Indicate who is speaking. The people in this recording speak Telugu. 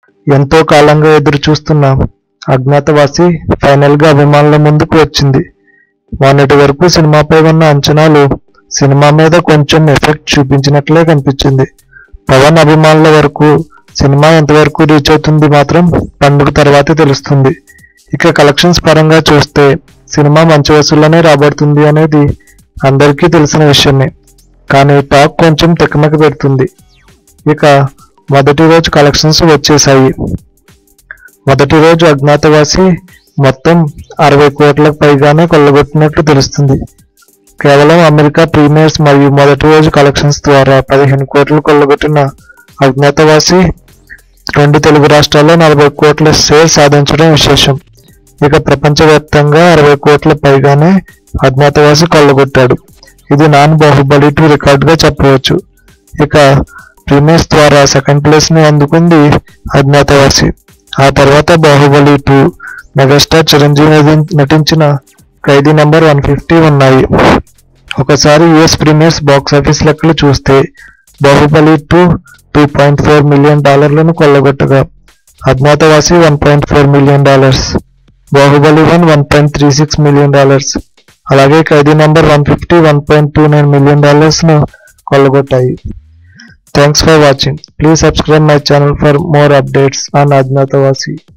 Speaker 1: ఎంతో కాలంగా ఎదురు చూస్తున్న అజ్ఞాతవాసి ఫైనల్ గా అభిమానుల ముందుకు వచ్చింది మొన్నటి వరకు సినిమాపై ఉన్న అంచనాలు సినిమా మీద కొంచెం ఎఫెక్ట్ చూపించినట్లే కనిపించింది పవన్ అభిమానుల వరకు సినిమా ఎంతవరకు రీచ్ అవుతుంది మాత్రం పండుగ తర్వాతే తెలుస్తుంది ఇక కలెక్షన్స్ పరంగా చూస్తే సినిమా మంచి వసూళ్లనే రాబడుతుంది అనేది అందరికీ తెలిసిన విషయమే కానీ టాక్ కొంచెం తికమక పెడుతుంది ఇక మొదటి రోజు కలెక్షన్స్ వచ్చేసాయి మొదటి రోజు అజ్ఞాతవాసి మొత్తం అరవై కోట్లకు పైగానే కొల్లగొట్టినట్లు తెలుస్తుంది కేవలం అమెరికా ప్రీమియర్స్ మరియు మొదటి రోజు కలెక్షన్స్ ద్వారా పదిహేను కోట్లు కొల్లగొట్టిన అజ్ఞాతవాసి రెండు తెలుగు రాష్ట్రాల్లో నలభై కోట్ల షేర్ సాధించడం విశేషం ఇక ప్రపంచవ్యాప్తంగా అరవై కోట్ల పైగానే అజ్ఞాతవాసి కొల్లగొట్టాడు ఇది నాన్ బాహుబలి టూ రికార్డుగా చెప్పవచ్చు ఇక ప్రీమియర్స్ ద్వారా సెకండ్ ప్లేస్ ని అందుకుంది అజ్ఞాతవాసి ఆ తర్వాత బాహుబలి టూ మెగాస్టార్ చిరంజీవి నటి- నటించిన ఖైదీ నంబర్ వన్ ఫిఫ్టీ ఉన్నాయి ఒకసారి యుఎస్ ప్రీమియర్స్ బాక్స్ ఆఫీస్ లెక్కలు చూస్తే Baahubali two two point four million డాలర్లను కొల్లగొట్టగా Agnyaathavaasi one point four million dollars Baahubali one one point three six million dollars అలాగే Khaidi number one fifty one point two nine million dollars ను కొల్లగొట్టాయి thanks for watching please subscribe my channel for more updates on Agnyaathavaasi